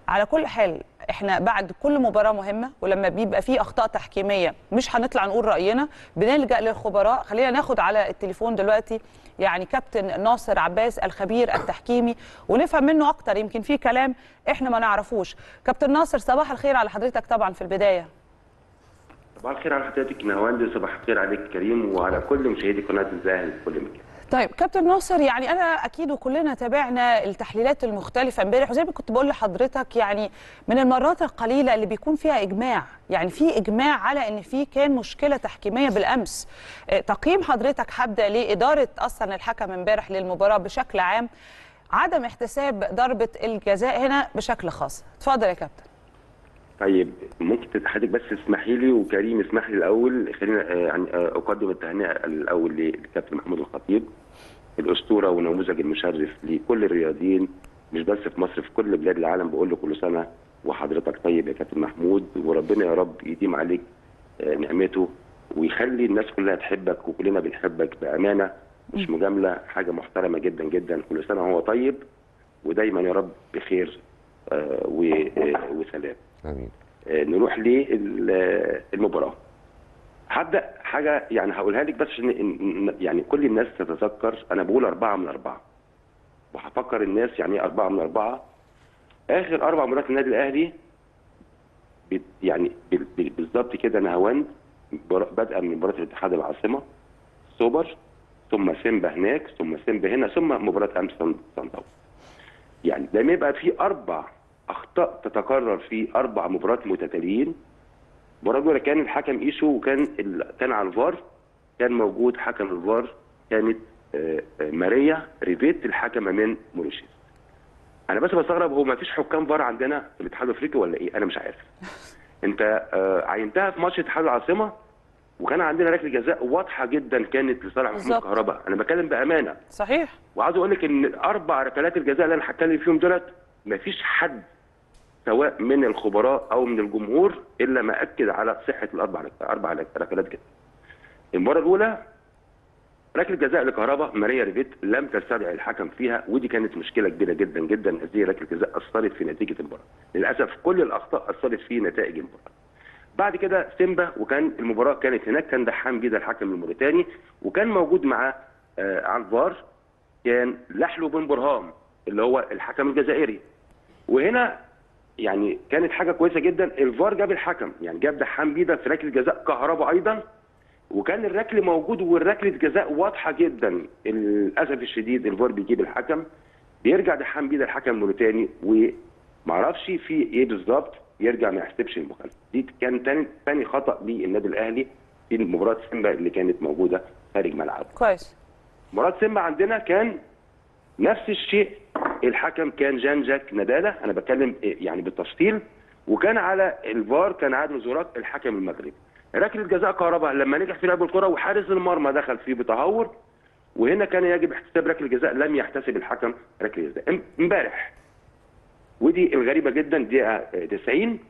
على كل حال احنا بعد كل مباراه مهمه ولما بيبقى في اخطاء تحكيميه مش هنطلع نقول راينا بنلجا للخبراء خلينا ناخد على التليفون دلوقتي يعني كابتن ناصر عباس الخبير التحكيمي ونفهم منه اكتر يمكن في كلام احنا ما نعرفوش كابتن ناصر صباح الخير على حضرتك طبعا في البدايه صباح الخير على حضرتك نهاوند صباح الخير عليك كريم وعلى كل مشاهدي قناه الزاهد في كل مكان طيب كابتن ناصر يعني انا اكيد وكلنا تابعنا التحليلات المختلفه امبارح وزي ما كنت بقول لحضرتك يعني من المرات القليله اللي بيكون فيها اجماع يعني في اجماع على ان في كان مشكله تحكيميه بالامس آه، تقييم حضرتك هبدا لاداره اصلا الحكم امبارح للمباراه بشكل عام عدم احتساب ضربه الجزاء هنا بشكل خاص اتفضل يا كابتن طيب ممكن حضرتك بس اسمحي لي وكريم اسمح لي الاول خلينا آه، يعني آه، اقدم التهنئه الاول للكابتن محمود الخطيب الاسطوره ونموذج المشرف لكل الرياضيين مش بس في مصر في كل بلاد العالم بقول له كل سنه وحضرتك طيب يا كابتن محمود وربنا يا رب يديم عليك آه، نعمته ويخلي الناس كلها تحبك وكلنا بنحبك بامانه مش مجامله حاجه محترمه جدا جدا كل سنه هو طيب ودايما يا رب بخير آه، و- آه، وسلام امين آه، نروح للمباراه هبدا حاجه يعني هقولها لك بس عشان إن- إن- يعني كل الناس تتذكر انا بقول اربعه من اربعه وهفكر الناس يعني ايه اربعه من اربعه اخر اربع مرات النادي الاهلي بت- يعني بال- بال- بالظبط كده نهاوند بر- بادئه من مباراه الاتحاد العاصمه سوبر ثم سيمبا هناك ثم سيمبا هنا ثم مباراه امس صن صن داونز يعني لما يبقى في اربع اخطاء تتكرر في اربع مباريات متتاليين المباراه الاولى كان الحكم ايشو وكان ال... كان على الفار كان موجود حكم الفار كانت آه، آه، ماريا ريفيت الحكمه من موريشيس انا بس بستغرب هو ما فيش حكام فار عندنا في الاتحاد الافريقي ولا ايه انا مش عارف انت آه، عينتها في ماتش اتحاد العاصمه وكان عندنا ركله جزاء واضحه جدا كانت لصالح محمود بالظبط. كهرباء انا بتكلم بامانه صحيح وعاوز اقول لك ان الاربع ركلات الجزاء اللي انا هتكلم فيهم دولت مفيش حد سواء من الخبراء او من الجمهور الا ما اكد على صحه الاربع رك- اربع رك- ركلات جزاء. المباراه الاولى ركله جزاء لكهرباء ماريا ريفيت لم تستدعي الحكم فيها ودي كانت مشكله كبيره جدا جدا هذه ركله جزاء اثرت في نتيجه المباراه. للاسف كل الاخطاء اثرت في نتائج المباراه. بعد كده سيمبا وكان المباراه كانت هناك كان دحام جدا الحكم الموريتاني وكان موجود معاه آه على الفار كان لحلو بن برهام اللي هو الحكم الجزائري وهنا يعني كانت حاجه كويسه جدا الفار جاب الحكم يعني جاب دحام بيدا في ركله جزاء كهرباء ايضا وكان الركل موجود والركله جزاء واضحه جدا للاسف الشديد الفار بيجيب الحكم بيرجع دحام بيدا الحكم الموريتاني ومعرفش في ايه بالظبط يرجع ما يحسبش المخالفه دي كان تاني تاني خطا للنادي الاهلي في مباراه سيمبا اللي كانت موجوده خارج ملعبه كويس مباراه سيمبا عندنا كان نفس الشيء الحكم كان جان جاك ندالة انا بتكلم يعني بالتفصيل وكان على الفار كان عادل زوراك الحكم المغربي ركله جزاء كهرباء لما نجح في لعب الكره وحارس المرمى دخل فيه بتهور وهنا كان يجب احتساب ركله جزاء لم يحتسب الحكم ركله جزاء ام- امبارح ودي الغريبه جدا دقيقه 90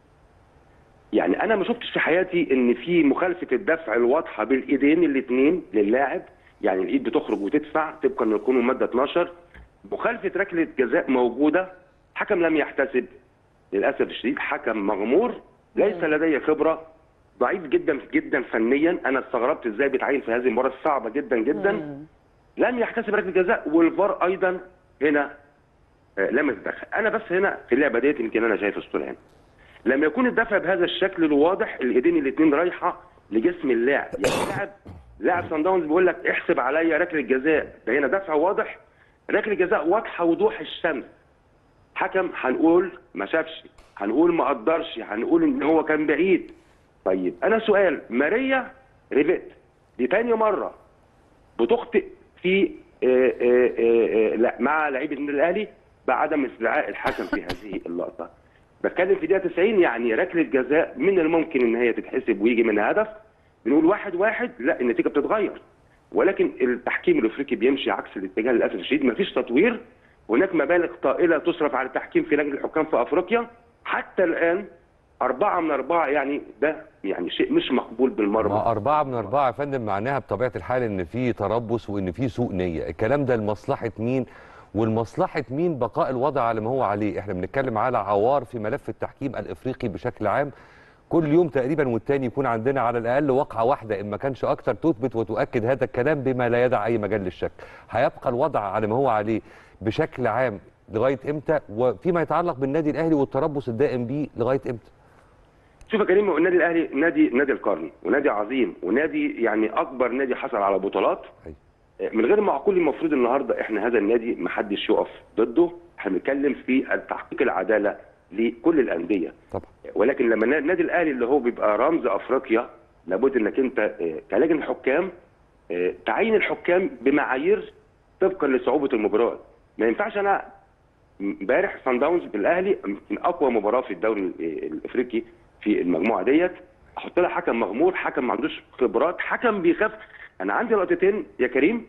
يعني انا ما شفتش في حياتي ان في مخالفه الدفع الواضحه بالايدين الاثنين للاعب يعني الايد بتخرج وتدفع طبقا لقانون ماده 12 مخالفه ركله جزاء موجوده حكم لم يحتسب للاسف الشديد حكم مغمور ليس لدي خبره ضعيف جدا جدا فنيا انا استغربت ازاي بيتعين في هذه المباراه الصعبه جدا جدا لم يحتسب ركله جزاء والفار ايضا هنا آه، لم يتدخل انا بس هنا في اللعبه ديت يمكن انا شايف الصوره هنا لما يكون الدفع بهذا الشكل الواضح الايدين الاثنين رايحه لجسم اللاعب يعني اللاعب لاعب صن داونز بيقول لك احسب عليا ركله جزاء ده هنا دفع واضح ركله جزاء واضحه وضوح الشمس حكم هنقول ما شافش هنقول ما قدرش هنقول ان هو كان بعيد طيب انا سؤال ماريا ريفيت دي تاني مره بتخطئ في آه، آه، آه، آه، لا مع لعيبه النادي الاهلي بعدم استدعاء الحكم في هذه اللقطه بتكلم في دقيقه 90 يعني ركله جزاء من الممكن ان هي تتحسب ويجي منها هدف بنقول واحد واحد لا النتيجه بتتغير ولكن التحكيم الافريقي بيمشي عكس الاتجاه للاسف الشديد مفيش تطوير هناك مبالغ طائله تصرف على التحكيم في لجنه الحكام في افريقيا حتى الان أربعة من أربعة يعني ده يعني شيء مش مقبول بالمرة ما أربعة من أربعة يا فندم معناها بطبيعة الحال إن في تربص وإن في سوء نية، الكلام ده لمصلحة مين والمصلحه مين بقاء الوضع على ما هو عليه احنا بنتكلم على عوار في ملف التحكيم الافريقي بشكل عام كل يوم تقريبا والتاني يكون عندنا على الاقل وقعه واحده ان ما كانش اكتر تثبت وتؤكد هذا الكلام بما لا يدع اي مجال للشك هيبقى الوضع على ما هو عليه بشكل عام لغايه امتى وفيما يتعلق بالنادي الاهلي والتربص الدائم بيه لغايه امتى شوف يا كريم النادي الاهلي نادي نادي القرن ونادي عظيم ونادي يعني اكبر نادي حصل على بطولات أيوة. من غير معقول المفروض النهارده احنا هذا النادي ما حدش يقف ضده احنا بنتكلم في تحقيق العداله لكل الانديه طبعا ولكن لما النادي الاهلي اللي هو بيبقى رمز افريقيا لابد انك انت آه، كلجنه حكام آه، تعين الحكام بمعايير طبقا لصعوبه المباراه ما ينفعش انا امبارح سان داونز بالاهلي من اقوى مباراه في الدوري ال- الافريقي في المجموعه ديت احط لها حكم مغمور حكم ما عندوش خبرات حكم بيخاف انا عندي لقطتين يا كريم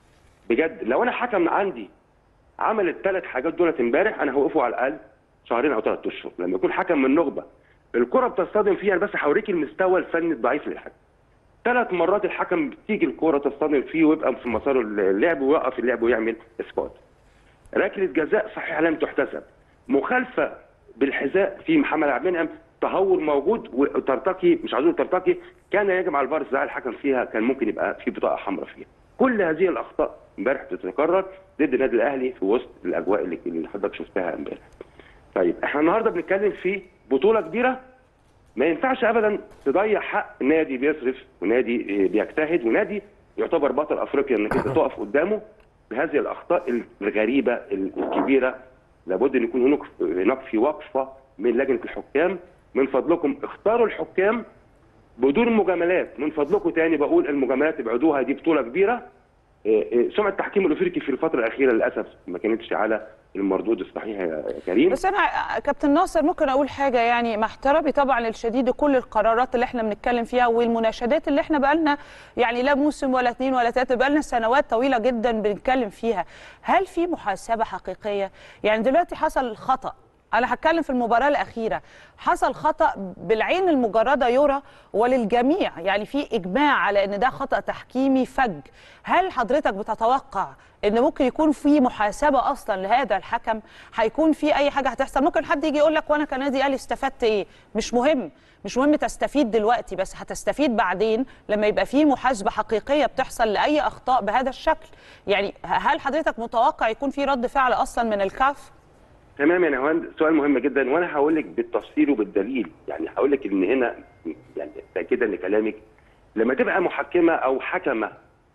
بجد لو انا حكم عندي عمل الثلاث حاجات دولت امبارح انا هوقفه على الاقل شهرين او ثلاث اشهر لما يكون حكم من نخبه الكره بتصطدم فيها أنا بس هوريك المستوى الفني الضعيف للحكم ثلاث مرات الحكم بتيجي الكره تصطدم فيه ويبقى في مسار اللعب ويوقف اللعب ويعمل اسقاط ركله جزاء صحيحه لم تحتسب مخالفه بالحذاء في محمد عبد المنعم تهور موجود وترتقي مش عاوز أقول ترتقي كان يجب على الفار استدعاء الحكم فيها كان ممكن يبقى في بطاقه حمراء فيها كل هذه الاخطاء امبارح بتتكرر ضد النادي الاهلي في وسط الاجواء اللي اللي حضرتك شفتها امبارح طيب احنا النهارده بنتكلم في بطوله كبيره ما ينفعش ابدا تضيع حق نادي بيصرف ونادي آه، بيجتهد ونادي يعتبر بطل افريقيا انك انت تقف قدامه بهذه الاخطاء الغريبه الكبيره لابد ان يكون هناك هناك في وقفه من لجنه الحكام من فضلكم اختاروا الحكام بدون مجاملات من فضلكم تاني بقول المجاملات ابعدوها دي بطوله كبيره آه، آه، سمعه التحكيم الافريقي في الفتره الاخيره للاسف ما كانتش على المردود الصحيح يا كريم بس انا كابتن ناصر ممكن اقول حاجه يعني مع احترامي طبعا الشديد لكل القرارات اللي احنا بنتكلم فيها والمناشدات اللي احنا بقالنا يعني لا موسم ولا اثنين ولا ثلاثه بقالنا سنوات طويله جدا بنتكلم فيها هل في محاسبه حقيقيه يعني دلوقتي حصل الخطا انا هتكلم في المباراه الاخيره حصل خطا بالعين المجرده يرى وللجميع يعني في اجماع على ان ده خطا تحكيمي فج هل حضرتك بتتوقع ان ممكن يكون في محاسبه اصلا لهذا الحكم هيكون في اي حاجه هتحصل ممكن حد يجي يقول لك وانا كنادي اهلي استفدت ايه مش مهم مش مهم تستفيد دلوقتي بس هتستفيد بعدين لما يبقى في محاسبه حقيقيه بتحصل لاي اخطاء بهذا الشكل يعني هل حضرتك متوقع يكون في رد فعل اصلا من الكاف تمام يا نهاوند سؤال مهم جدا وانا هقول لك بالتفصيل وبالدليل يعني هقول لك ان هنا يعني تاكيدا لكلامك لما تبقى محكمه او حكمه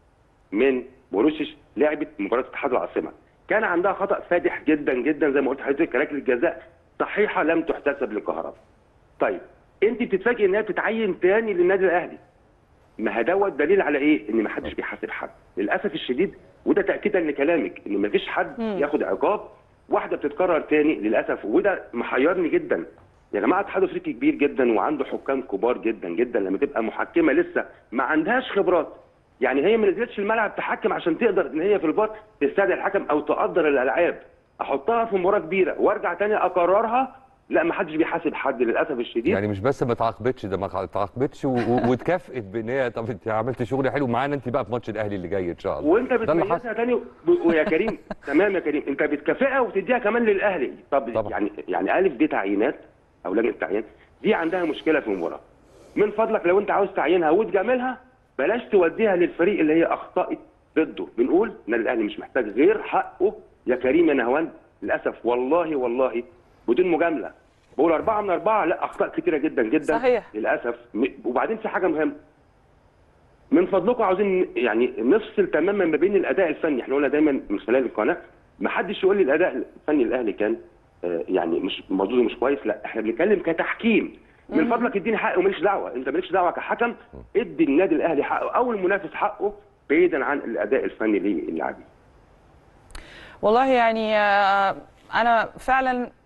من بوروسيش لعبت مباراه اتحاد العاصمه كان عندها خطا فادح جدا جدا زي ما قلت لحضرتك ركله جزاء صحيحه لم تحتسب لكهرباء طيب انت بتتفاجئ انها تتعين تاني للنادي الاهلي ما دوت دليل على ايه؟ ان ما حدش بيحاسب حد، للاسف الشديد وده تاكيدا لكلامك ان ما فيش حد مم. ياخد عقاب واحده بتتكرر تاني للاسف وده محيرني جدا يا جماعه اتحاد افريقي كبير جدا وعنده حكام كبار جدا جدا لما تبقى محكمه لسه ما عندهاش خبرات يعني هي ما نزلتش الملعب تحكم عشان تقدر ان هي في الفار تستدعي الحكم او تقدر الالعاب احطها في مباراه كبيره وارجع تاني اكررها لا ما حدش بيحاسب حد للاسف الشديد يعني مش بس ما تعاقبتش ده ما تعاقبتش و- و- واتكافئت بان هي طب انت عملت شغل حلو معانا انت بقى في ماتش الاهلي اللي جاي ان شاء الله وانت ده اللي بتميزها حصل تاني و- ويا كريم تمام يا كريم انت بتكافئها وبتديها كمان للاهلي طب طبعا. يعني يعني الف دي تعيينات او لجنه تعيين دي عندها مشكله في المباراه من فضلك لو انت عاوز تعينها وتجاملها بلاش توديها للفريق اللي هي اخطات ضده بنقول ان الاهلي مش محتاج غير حقه يا كريم يا نهوان للاسف والله والله بدون مجامله بقول أربعة من أربعة لا أخطاء كتيرة جدا جدا صحيح. للأسف م- وبعدين في حاجة مهمة من فضلكم عاوزين يعني نفصل تماما ما بين الاداء الفني احنا قلنا دايما من خلال القناه ما حدش يقول لي الاداء الفني الاهلي كان آه، يعني مش مردوده مش كويس لا احنا بنتكلم كتحكيم من فضلك اديني حقي وماليش دعوه انت مالكش دعوه كحكم ادي النادي الاهلي حقه او المنافس حقه بعيدا عن الاداء الفني للاعبين والله يعني آه، انا فعلا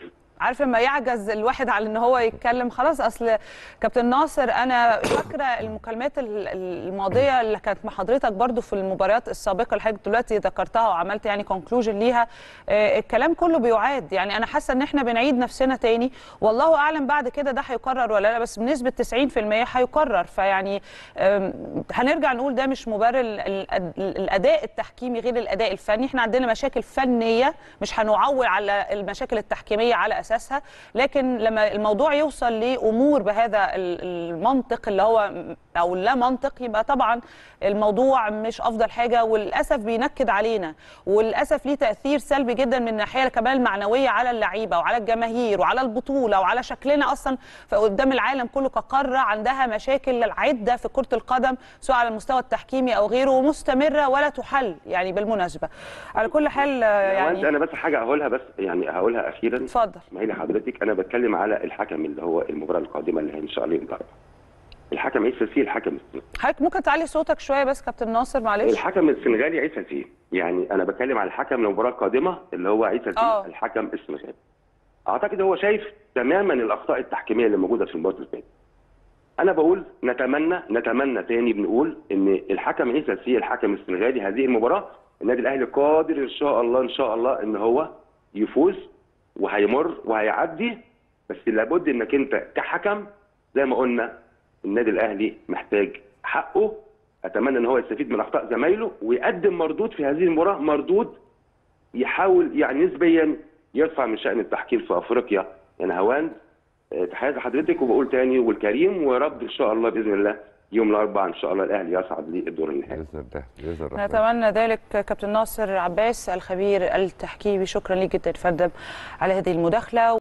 عارف لما يعجز الواحد على ان هو يتكلم خلاص اصل كابتن ناصر انا فاكره المكالمات ال- ال- الماضيه اللي كانت مع حضرتك برضو في المباريات السابقه اللي حضرتك دلوقتي ذكرتها وعملت يعني كونكلوجن ليها آه، الكلام كله بيعاد يعني انا حاسه ان احنا بنعيد نفسنا تاني والله اعلم بعد كده ده هيكرر ولا لا بس بنسبه 90% هيكرر فيعني آم، هنرجع نقول ده مش مبرر ال- ال- الاداء التحكيمي غير الاداء الفني احنا عندنا مشاكل فنيه مش هنعول على المشاكل التحكيميه على اساسها لكن لما الموضوع يوصل لامور بهذا ال- المنطق اللي هو او لا منطق يبقى طبعا الموضوع مش افضل حاجه وللاسف بينكد علينا وللاسف ليه تاثير سلبي جدا من الناحيه كمان المعنويه على اللعيبه وعلى الجماهير وعلى البطوله وعلى شكلنا اصلا في قدام العالم كله كقاره عندها مشاكل عده في كره القدم سواء على المستوى التحكيمي او غيره ومستمره ولا تحل يعني بالمناسبه على كل حال آه، يعني يعني انا بس حاجه هقولها بس يعني هقولها اخيرا اتفضل اسمحي لي حضرتك انا بتكلم على الحكم اللي هو المباراه القادمه اللي هي ان شاء الله يوم الاربعاء الحكم عيسى سي الحكم السنغالي حضرتك ممكن تعلي صوتك شويه بس كابتن ناصر معلش الحكم السنغالي عيسى سي يعني انا بتكلم على الحكم المباراه القادمه اللي هو عيسى سي آه. الحكم السنغالي اعتقد هو شايف تماما الاخطاء التحكيميه اللي موجوده في المباراه اللي فاتت انا بقول نتمنى نتمنى تاني بنقول ان الحكم عيسى سي الحكم السنغالي هذه المباراه النادي الاهلي قادر ان شاء الله ان شاء الله ان هو يفوز وهيمر وهيعدي بس لابد انك انت كحكم زي ما قلنا النادي الاهلي محتاج حقه اتمنى ان هو يستفيد من اخطاء زمايله ويقدم مردود في هذه المباراه مردود يحاول يعني نسبيا يرفع من شان التحكيم في افريقيا يعني هوان آه، تحياتي لحضرتك وبقول تاني والكريم ورب ان شاء الله باذن الله يوم الاربعاء ان شاء الله الاهلي يصعد للدور النهائي باذن الله باذن الله نتمنى ذلك كابتن ناصر عباس الخبير التحكيمي شكرا لك جدا يا فندم على هذه المداخله